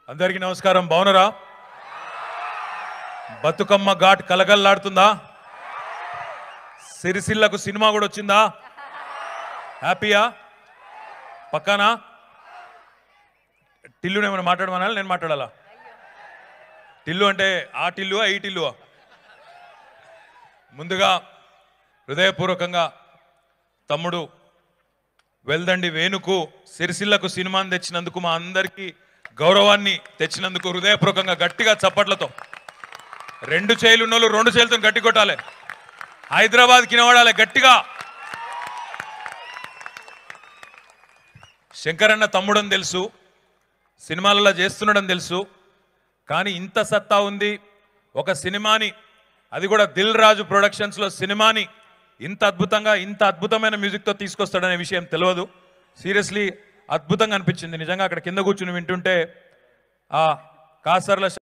అందరికీ నమస్కారం బాగున్నారా బతుకమ్మ ఘాట్ కలగల్లాడుతుందా సిరిసిల్లకు సినిమా కూడా వచ్చిందా హ్యాపీయా పక్కానా టిల్లుని ఏమైనా మాట్లాడమనాలి నేను మాట్లాడాలా టిల్లు అంటే ఆ టిల్లువా ఈ టిల్లువా ముందుగా హృదయపూర్వకంగా తమ్ముడు వెల్దండి వేణుకు సిరిసిల్లకు సినిమాని తెచ్చినందుకు మా అందరికీ గౌరవాన్ని తెచ్చినందుకు హృదయపూర్వకంగా గట్టిగా చప్పట్లతో రెండు చేయిలు ఉన్నోళ్ళు రెండు చేతులతో గట్టి కొట్టాలి హైదరాబాద్ కినవాడాలి గట్టిగా శంకరన్న తమ్ముడని తెలుసు సినిమాలలో చేస్తున్నాడని తెలుసు కానీ ఇంత సత్తా ఉంది ఒక సినిమాని అది కూడా దిల్ రాజు ప్రొడక్షన్స్లో సినిమాని ఇంత అద్భుతంగా ఇంత అద్భుతమైన మ్యూజిక్తో తీసుకొస్తాడనే విషయం తెలియదు సీరియస్లీ అద్భుతంగా అనిపించింది నిజంగా అక్కడ కింద కూర్చుని వింటుంటే ఆ కాసర్ల